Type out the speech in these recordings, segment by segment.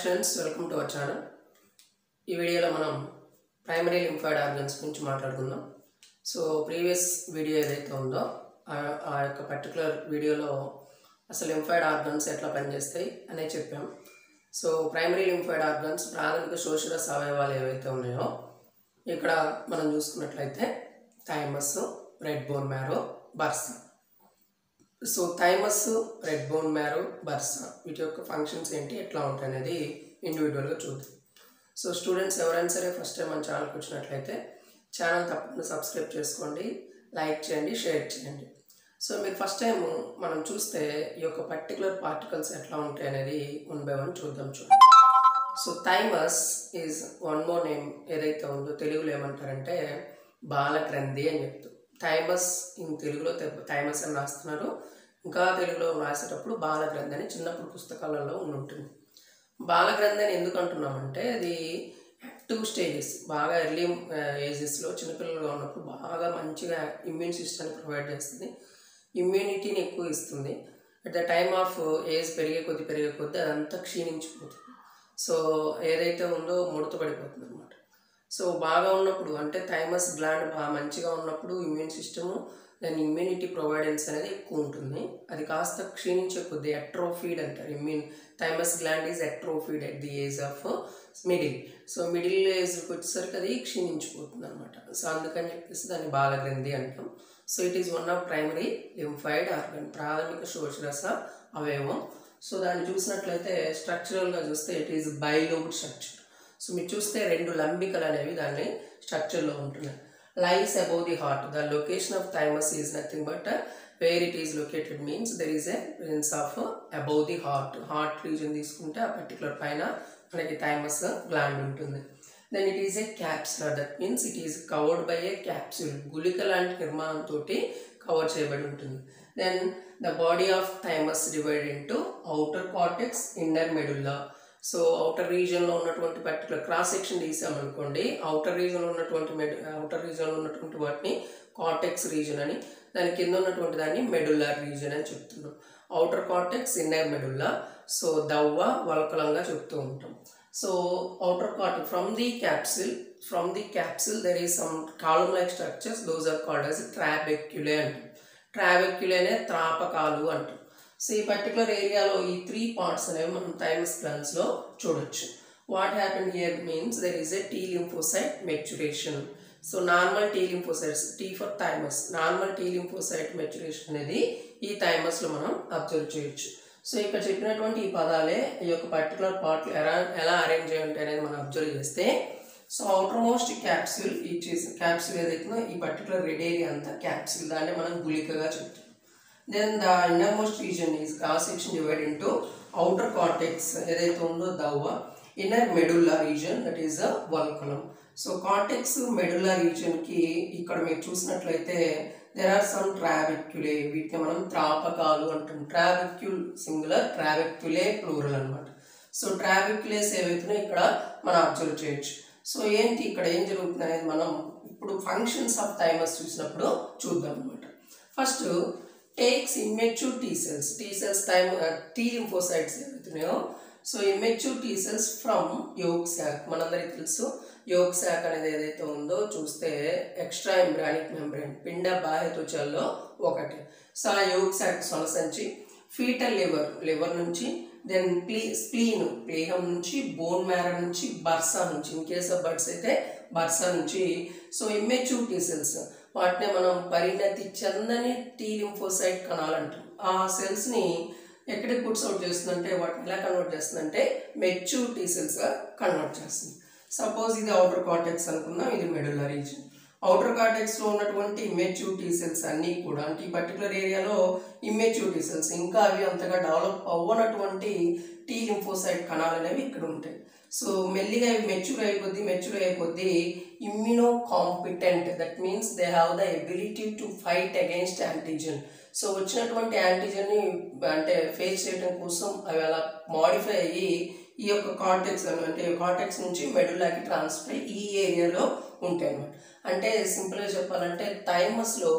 Students welcome to our channel ఈ వీడియోలో మనం ప్రైమరీ లింఫాయిడ్ ఆర్గన్స్ గురించి మాట్లాడుకుందాం సో ప్రీవియస్ వీడియో ఏదైతే ఉందో ఆ- ఆ యొక్క పర్టికులర్ వీడియోలో అసలు లింఫాయిడ్ ఆర్గన్స్ ఎట్లా పనిచేస్తాయి అనే చెప్పాం సో ప్రైమరీ లింఫాయిడ్ ఆర్గన్స్ ప్రాథమిక శోషరస అవయవాలు ఏవైతే ఉన్నాయో ఇక్కడ మనం చూసుకున్నట్లయితే thymus red bone marrow bursa so thymus red bone marrow bursa వీటి యొక్క ఫంక్షన్స్ ఏంటి ఎట్లా ఉంటాయి అనేది ఇండివిజువల్గా చూద్దాం సో స్టూడెంట్స్ ఎవరైనా సరే ఫస్ట్ టైం మన ఛానల్కి వచ్చినట్లయితే ఛానల్ తప్పకుండా సబ్స్క్రైబ్ చేసుకోండి లైక్ చేయండి షేర్ చేయండి సో మీరు ఫస్ట్ టైం మనం చూస్తే ఈ యొక్క పర్టికులర్ పార్టికల్స్ ఎట్లా ఉంటాయి అనేది వన్ బై వన్ చూద్దాం చూడండి so thymus is one more name ఏదైతే ఉందో తెలుగులో ఏమంటారంటే బాలగ్రంథి అని చెప్తారు థైమస్ ఇన్ తెలుగులో తె- థైమస్ అని రాస్తున్నారు ఇంకా తెలుగులో రాసేటప్పుడు బాలగ్రంథి అని చిన్నప్పుడు పుస్తకాలలో ఉండి ఉంటుంది బాలగ్రంథి అని ఎందుకు అంటున్నామంటే అది యాక్టివ్ స్టేజెస్ బాగా ఎర్లీ ఏజెస్లో చిన్నపిల్లలుగా ఉన్నప్పుడు బాగా మంచిగా ఇమ్యూన్ సిస్టమ్ని ప్రొవైడ్ చేస్తుంది ఇమ్యూనిటీని ఎక్కువ ఇస్తుంది at the time of age పెరిగే కొద్ది పెరిగే కొద్ది అదంతా క్షీణించిపోతుంది సో ఏదైతే ఉందో ముడత పడిపోతుంది అనమాట సో బాగా ఉన్నప్పుడు అంటే థైమస్ గ్లాండ్ బాగా మంచిగా ఉన్నప్పుడు ఇమ్యూన్ సిస్టము దాని ఇమ్యూనిటీ ప్రొవైడెన్స్ అనేది ఎక్కువ ఉంటుంది అది కాస్త క్షీణించే కొద్ది ఎట్రోఫీడ్ అంటారు immune thymus gland is atrophied at the age of middle so middle ఏజ్కి వచ్చేసరికి అది క్షీణించిపోతుంది అనమాట సో అందుకని చెప్పేసి దాన్ని బాలగ్రంథి అంటాం so it is one of primary lymphoid organ ప్రాథమిక శోషరస అవయవం సో దాన్ని చూసినట్లయితే స్ట్రక్చరల్గా చూస్తే it is bilobe structure so మీరు చూస్తే రెండు లంబికలు అనేవి దాని స్ట్రక్చర్లో ఉంటున్నాయి lies above the heart the location of thymus is nothing but where it is located means there is a presence of above the heart heart region తీసుకుంటే ఆ పర్టికులర్ పైన మనకి థైమస్ గ్లాండ్ ఉంటుంది then it is a capsular that means it is covered by a capsule గుళిక లాంటి నిర్మాణంతో cover చేయబడి ఉంటుంది then the body of thymus divide into outer cortex inner medulla so outer రీజియన్లో ఉన్నటువంటి పర్టికులర్ క్రాస్ సెక్షన్ తీసామనుకోండి outer రీజియన్లో ఉన్నటువంటి మెడు అవుటర్ రీజియన్లో ఉన్నటువంటి వాటిని కార్టెక్స్ రీజన్ అని దాని కింద ఉన్నటువంటి దాన్ని మెడుల్లార్ రీజన్ అని చెప్తున్నాం outer cortex inner medulla so దవ్వ వల్కలంగా చెప్తూ ఉంటాం so outer cortex from the capsule from the capsule there is some column like structures those are called as trabeculae అంటాం ట్రాబెక్యులే అనే త్రాపకాలు అంటాం సో ఈ పర్టికులర్ ఏరియాలో ఈ త్రీ పార్ట్స్ అనేవి మనం థైమస్ గ్లాన్స్లో చూడొచ్చు what happen here means there is a T lymphocyte maturation so normal T lymphocytes T for thymus normal T lymphocyte maturation అనేది ఈ థైమస్లో మనం అబ్జర్వ్ చేయొచ్చు సో ఇక్కడ చెప్పినటువంటి ఈ పదాలే ఈ యొక్క పర్టికులర్ పార్ట్లు ఎలా ఎలా అరేంజ్ అయ్యి ఉంటాయి అనేది మనం అబ్జర్వ్ చేస్తే సో అవుటర్ మోస్ట్ క్యాప్సూల్ ఈ క్యాప్సూల్ ఏదైతుందో ఈ పర్టికులర్ రెడ్ ఏరియా అంతా క్యాప్సూల్ దాన్ని మనం గుళికగా చెప్తాం then the innermost region is cross section divide into outer cortex ఏదైతే ఉందో దవ్వ inner medulla region that is the వల్కలం సో కార్టెక్స్ మెడుల్లా రీజన్కి ఇక్కడ మీరు చూసినట్లయితే దెర్ ఆర్ సమ్ ట్రాబెక్యులే వీటిని మనం త్రాపకాలు అంటాం ట్రాబెక్యుల్ సింగులర్ ట్రాబెక్యులే ప్లూరల్ అన్నమాట సో ట్రాబెక్యులేస్ ఏవైతున్నాయో ఇక్కడ మనం అబ్జర్వ్ చేయొచ్చు సో ఏంటి ఇక్కడ ఏం జరుగుతుంది అనేది మనం ఇప్పుడు ఫంక్షన్స్ ఆఫ్ థైమస్ చూసినప్పుడు చూద్దాం అనమాట first takes immature T cells T cells time T lymphocytes ఏవైతున్నాయో so immature T cells from yolk sac మనందరికీ తెలుసు యోగ్ శాక్ అనేది ఏదైతే ఉందో చూస్తే ఎక్స్ట్రా ఎంబ్రానిక్ మెంబ్రెయిన్ పిండ బాహ్య త్వచల్లో ఒకటి సో ఆ యోగ్ శాక్ సొనసంచి ఫీటల్ లివర్ లివర్ నుంచి దెన్ ప్లీ స్ప్లీన్ ప్లీహం నుంచి బోన్ మ్యార నుంచి బర్సా నుంచి ఇన్ కేస్ ఆఫ్ బర్డ్స్ అయితే బర్సా నుంచి సో ఇమ్మెచ్యూర్ టీ సెల్స్ వాటిని మనం పరిణతి చెందని టీ లింఫోసైట్ కణాలు అంటాం ఆ సెల్స్ని ఎక్కడికి పుట్స్ అవుట్ చేస్తుందంటే వాటిని ఎలా కన్వర్ట్ చేస్తుందంటే మెచ్యూర్ టీ సెల్స్గా కన్వర్ట్ చేస్తుంది సపోజ్ ఇది అవుటర్ కార్టెక్స్ అనుకుందాం ఇది మెడులా రీజన్ అవుటర్ కార్టెక్స్లో ఉన్నటువంటి ఇమ్మెచ్యూర్ టీ సెల్స్ అన్నీ కూడా అంటే ఈ పర్టికులర్ ఏరియాలో ఇమ్మెచ్యూర్ టీ సెల్స్ ఇంకా అవి అంతగా డెవలప్ అవ్వనటువంటి టీ లింఫోసైట్ కణాలు అనేవి ఇక్కడ ఉంటాయి సో మెల్లిగా ఇవి మెచ్యూర్ అయిపోద్ది మెచ్యూర్ అయిపోద్ది immunocompetent that means they have the ability to fight against antigen so వచ్చినటువంటి యాంటీజన్ని అంటే ఫేస్ చేయడం కోసం అవి అలా మాడిఫై అయ్యి ఈ యొక్క కార్టెక్స్ అంటే కార్టెక్స్ నుంచి మెడులాకి ట్రాన్స్ఫర్ అయ్యి ఈ ఏరియాలో ఉంటాయి అన్నమాట అంటే సింపుల్గా చెప్పాలంటే థైమస్లో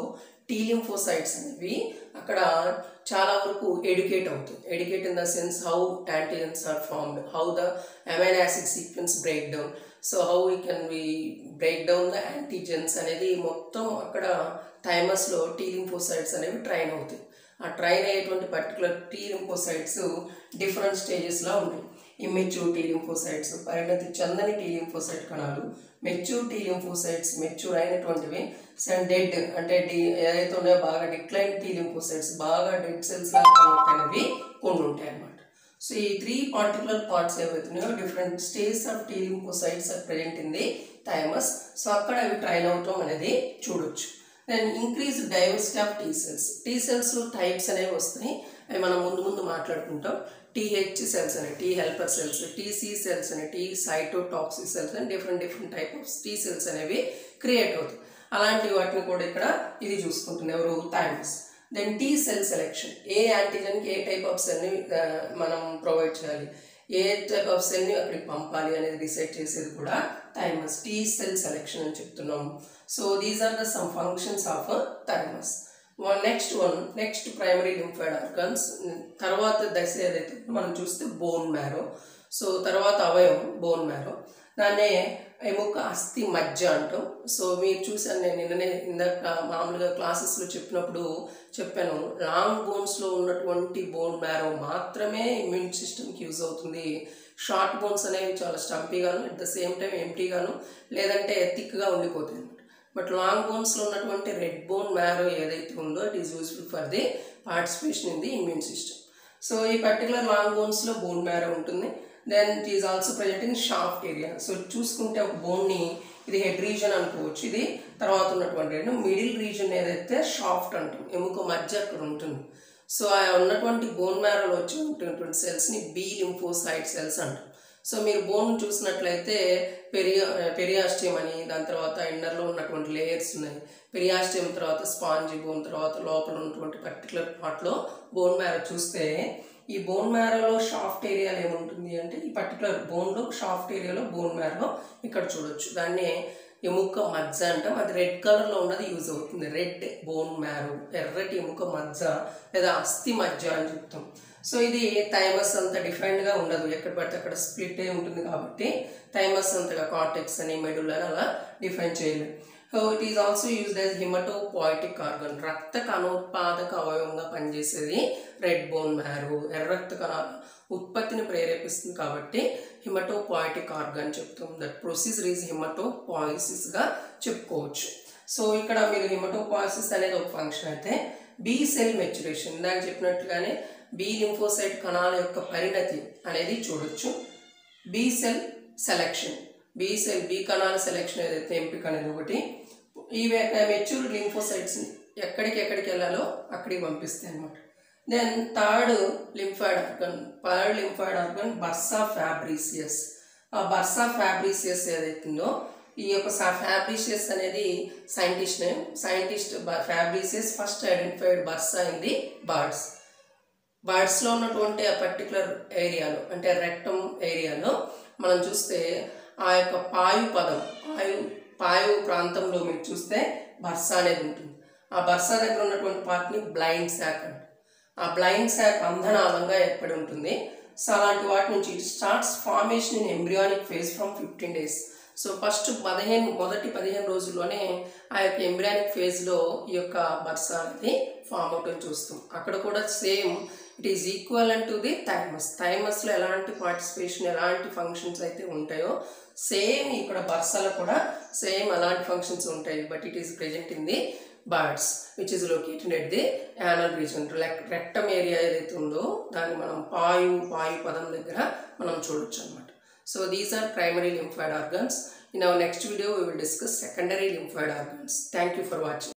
టీ లింఫోసైట్స్ అనేవి అక్కడ చాలా వరకు ఎడ్యుకేట్ అవుతుంది educate in the sense how antigens are formed how the amine acid sequence break down so how we can we break down the antigens అనేది మొత్తం అక్కడ థైమస్లో టీ లింఫోసైట్స్ అనేవి ట్రైన్ అవుతాయి ఆ ట్రైన్ అయ్యేటువంటి పర్టికులర్ టీ లింఫోసైట్స్ డిఫరెంట్ స్టేజెస్లో ఉన్నాయి ఇమ్మెచ్యూర్ టీ లింఫోసైట్స్ పరిణతి చందని టీ లింఫోసైట్ కణాలు మెచ్యూర్ టీ లింఫోసైట్స్ మెచ్యూర్ అయినటువంటివి డెడ్ అంటే డి ఏదైతే ఉన్నాయో బాగా డిక్లైన్ టీ లింఫోసైట్స్ బాగా డెడ్ సెల్స్ లాగా కన్వర్ట్ అయినవి కొన్ని ఉంటాయి అన్నమాట సో ఈ త్రీ పర్టికులర్ పార్ట్స్ ఏవైతున్నాయో different stage of T lymphocytes are present in the thymus so అక్కడ అవి ట్రైన్ అవటం అనేది చూడొచ్చు then increase diversity of T cells T సెల్స్లో టైప్స్ అనేవి వస్తాయి అవి మనం ముందు ముందు మాట్లాడుకుంటాం టీహెచ్ సెల్స్ అని T helper cells TC cells అని టీ సైటోటాక్సిక్ సెల్స్ అని different different type of T cells అనేవి క్రియేట్ అవుతాయి అలాంటి వాటిని కూడా ఇక్కడ ఇది చూసుకుంటుంది ఎవరు thymus then T cell selection ఏ యాంటీజన్కి ఏ టైప్ ఆఫ్ సెల్ని మనం ప్రొవైడ్ చేయాలి ఏ టైప్ ఆఫ్ సెల్ని అక్కడికి పంపాలి అనేది డిసైడ్ చేసేది కూడా థైమస్ టీ సెల్ సెలెక్షన్ అని చెప్తున్నాం so these are the some functions of thymus one next one next primary lymphoid organs తర్వాత దశ ఏదైతే మనం చూస్తే బోన్ మ్యారో సో తర్వాత అవయవం బోన్ మ్యారో దాన్నే ఎముక అస్థి మజ్జ అంటాం సో మీరు చూసాను నేను నిన్ననే ఇందాక మామూలుగా క్లాసెస్లో చెప్పినప్పుడు చెప్పాను లాంగ్ బోన్స్లో ఉన్నటువంటి బోన్ మ్యారో మాత్రమే ఇమ్యూన్ సిస్టమ్కి యూజ్ అవుతుంది షార్ట్ బోన్స్ అనేవి చాలా స్టంపీగాను అట్ ద సేమ్ టైం ఎంటీగాను లేదంటే థిక్గా ఉండిపోతాయి అనమాట బట్ లాంగ్ బోన్స్లో ఉన్నటువంటి రెడ్ బోన్ మ్యారో ఏదైతే ఉందో it is useful for the participation in the immune system so ఈ పర్టికులర్ లాంగ్ బోన్స్లో బోన్ మ్యారో ఉంటుంది then it is also present in shaft area so చూసుకుంటే ఒక బోన్ని ఇది హెడ్ రీజన్ అనుకోవచ్చు ఇది తర్వాత ఉన్నటువంటి మిడిల్ రీజన్ ఏదైతే షాఫ్ట్ అంటాం ఎముక మధ్య అక్కడ ఉంటుంది సో ఆ ఉన్నటువంటి బోన్ మ్యారోలో వచ్చి ఉంటున్నటువంటి సెల్స్ని బీ లింఫోసైడ్ సెల్స్ అంటాం సో మీరు బోన్ చూసినట్లయితే పెరియా పెరియాస్టియం అని దాని తర్వాత ఇండర్లో ఉన్నటువంటి లేయర్స్ ఉన్నాయి పెరియాస్టియం తర్వాత స్పాంజీ బోన్ తర్వాత లోపల ఉన్నటువంటి పర్టికులర్ పార్ట్లో బోన్ మ్యారో చూస్తే ఈ బోన్ మ్యారోలో షాఫ్ట్ ఏరియాలో ఏముంటుంది అంటే ఈ పర్టికులర్ బోన్లో షాఫ్ట్ ఏరియాలో బోన్ మ్యారో ఇక్కడ చూడొచ్చు దాన్ని ఎముక మజ్జ అంటాం అది రెడ్ కలర్లో ఉన్నది యూజ్ అవుతుంది రెడ్ బోన్ మ్యారో ఎర్రటి ఎముక మజ్జ లేదా అస్థి మజ్జ అని చెప్తాం సో ఇది థైమస్ అంత డిఫైన్డ్గా ఉండదు ఎక్కడ పడితే అక్కడ స్ప్లిట్ అయి ఉంటుంది కాబట్టి థైమస్ అంతగా కార్టెక్స్ అని మెడుల్ అని అలా డిఫైన్ చేయలేదు so it is also used as haematopoietic organ రక్త కణోత్పాదక అవయవంగా పనిచేసేది రెడ్ బోన్ మ్యారో ఎర్ర రక్త కణాల ఉత్పత్తిని ప్రేరేపిస్తుంది కాబట్టి హిమటోపాయిటిక్ ఆర్గన్ చెప్తాం దట్ ప్రొసీజర్ ఈజ్ హిమటోపాయిసిస్గా చెప్పుకోవచ్చు సో ఇక్కడ మీరు హిమటోపాయిసిస్ అనేది ఒక ఫంక్షన్ అయితే బి సెల్ మెచ్యురేషన్ ఇందాక చెప్పినట్లుగానే బి లింఫోసైట్ కణాల యొక్క పరిణతి అనేది చూడొచ్చు B cell selection B cell B కణాల సెలెక్షన్ ఏదైతే ఎంపిక అనేది ఒకటి ఈ మెచ్యూర్ లింఫోసైట్స్ని ఎక్కడికి ఎక్కడికి వెళ్ళాలో అక్కడికి పంపిస్తాయి అనమాట then third lymphoid organ third lymphoid organ bursa Fabricius ఆ బర్సా ఫ్యాబ్రీసియస్ ఏదైతుందో ఈ యొక్క ఫ్యాబ్రీసియస్ అనేది scientist name scientist Fabricius first identified bursa in the birds బర్డ్స్లో ఉన్నటువంటి ఆ పర్టికులర్ ఏరియాలో అంటే రెక్టమ్ ఏరియాలో మనం చూస్తే ఆ యొక్క పాయు పదం పాయు పాయు ప్రాంతంలో మీరు చూస్తే బర్సా అనేది ఉంటుంది ఆ బర్సా దగ్గర ఉన్నటువంటి పార్ట్ని బ్లైండ్ శాక్ అంట ఆ బ్లైండ్ శాక్ అంధనాలంగా ఏర్పడి ఉంటుంది సో అలాంటి వాటి నుంచి it starts formation in embryonic phase from fifteen days so first పదిహేను మొదటి పదిహేను రోజుల్లోనే ఆ యొక్క ఎంబ్రియానిక్ ఫేజ్లో ఈ యొక్క బర్సా అనేది ఫామ్ అవటం చూస్తాం అక్కడ కూడా same it is equal to the thymus థైమస్లో ఎలాంటి పార్టిసిపేషన్ ఎలాంటి ఫంక్షన్స్ అయితే ఉంటాయో సేమ్ ఇక్కడ బర్సాలో కూడా సేమ్ అలాంటి ఫంక్షన్స్ ఉంటాయి but it is present in the birds which is located at the anal region rectum area ఏదైతే ఉందో దాన్ని మనం పాయు పాయు పదం దగ్గర మనం చూడొచ్చు అనమాట so these are primary lymphoid organs. In our next video, we will discuss secondary lymphoid organs. Thank you for watching.